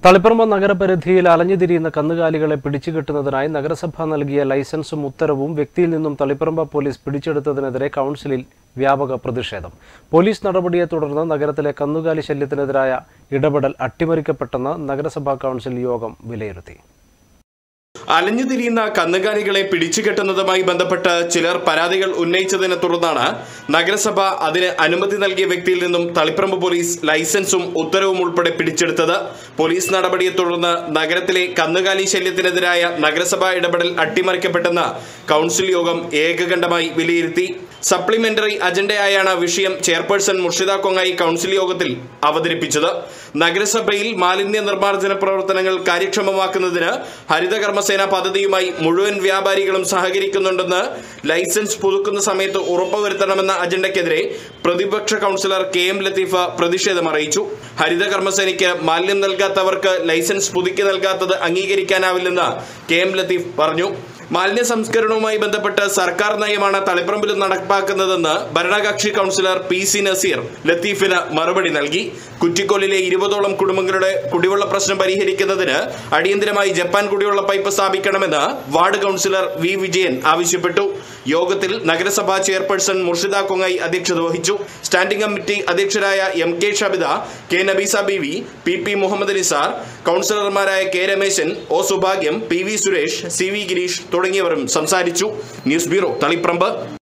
തളിപ്പറമ്പ് നഗരപരിധിയിൽ അലഞ്ഞുതിരിയുന്ന കന്നുകാലികളെ പിടിച്ചുകെട്ടുന്നതിനായി നഗരസഭ നൽകിയ ലൈസൻസും ഉത്തരവും വ്യക്തിയിൽ നിന്നും തളിപ്പറമ്പ് പോലീസ് പിടിച്ചെടുത്തതിനെതിരെ കൗൺസിലിൽ വ്യാപക പ്രതിഷേധം പോലീസ് നടപടിയെ തുടർന്ന് നഗരത്തിലെ കന്നുകാലി ശല്യത്തിനെതിരായ ഇടപെടൽ അട്ടിമറിക്കപ്പെട്ടെന്ന് നഗരസഭാ കൗൺസിൽ യോഗം വിലയിരുത്തി അലഞ്ഞുതിരിയുന്ന കന്നുകാലികളെ പിടിച്ചുകെട്ടുന്നതുമായി ബന്ധപ്പെട്ട് ചിലർ പരാതികൾ ഉന്നയിച്ചതിനെ തുടർന്നാണ് നഗരസഭ അതിന് അനുമതി നൽകിയ വ്യക്തിയിൽ നിന്നും തളിപ്പറമ്പ് പോലീസ് ലൈസൻസും ഉത്തരവും ഉൾപ്പെടെ പിടിച്ചെടുത്തത് പോലീസ് നടപടിയെ തുടർന്ന് നഗരത്തിലെ കന്നുകാലി ശല്യത്തിനെതിരായ നഗരസഭാ ഇടപെടൽ അട്ടിമറിക്കപ്പെട്ടെന്ന് കൗൺസിൽ യോഗം ഏകകണ്ഠമായി വിലയിരുത്തി സപ്ലിമെന്ററി അജണ്ടയായാണ് വിഷയം ചെയർപേഴ്സൺ മുർഷിദ കൊങ്ങായി കൗൺസിൽ യോഗത്തിൽ അവതരിപ്പിച്ചത് നഗരസഭയിൽ മാലിന്യ നിർമ്മാർജ്ജന പ്രവർത്തനങ്ങൾ കാര്യക്ഷമമാക്കുന്നതിന് ഹരിത കർമ്മസേന പദ്ധതിയുമായി മുഴുവൻ വ്യാപാരികളും സഹകരിക്കുന്നുണ്ടെന്ന് ലൈസൻസ് പുതുക്കുന്ന സമയത്ത് ഉറപ്പുവരുത്തണമെന്ന അജണ്ടയ്ക്കെതിരെ പ്രതിപക്ഷ കൗൺസിലർ കെ എം ലത്തീഫ പ്രതിഷേധം അറിയിച്ചു ഹരിത കർമ്മസേനയ്ക്ക് മാലിന്യം നൽകാത്തവർക്ക് ലൈസൻസ് പുതുക്കി നൽകാത്തത് അംഗീകരിക്കാനാവില്ലെന്ന് കെ എം ലത്തീഫ് പറഞ്ഞു മാലിന്യ സംസ്കരണവുമായി ബന്ധപ്പെട്ട് സർക്കാർ നയമാണ് തളിപ്പറമ്പിൽ നടപ്പാക്കുന്നതെന്ന് ഭരണകക്ഷി കൗൺസിലർ പി സി നസീർ ലത്തീഫിന് മറുപടി നൽകി കുറ്റിക്കൊല്ലിലെ ഇരുപതോളം കുടുംബങ്ങളുടെ കുടിവെള്ള പ്രശ്നം പരിഹരിക്കുന്നതിന് അടിയന്തരമായി ജപ്പാൻ കുടിവെള്ള പൈപ്പ് സ്ഥാപിക്കണമെന്ന് വാർഡ് കൗൺസിലർ വി വിജയൻ ആവശ്യപ്പെട്ടു യോഗത്തിൽ നഗരസഭാ ചെയർപേഴ്സൺ മുർഷിദ കൊങ്ങായി അധ്യക്ഷത വഹിച്ചു സ്റ്റാൻഡിംഗ് കമ്മിറ്റി അധ്യക്ഷരായ M K Shabitha K Nabeesa B V P P Muhammad Nisar കൗൺസിലർമാരായ K Rameshan O Subhagyam P V Suresh C V Gireesh തുടങ്ങിയവരും സംസാരിച്ചു ന്യൂസ് ബ്യൂറോ തളിപ്പറമ്പ്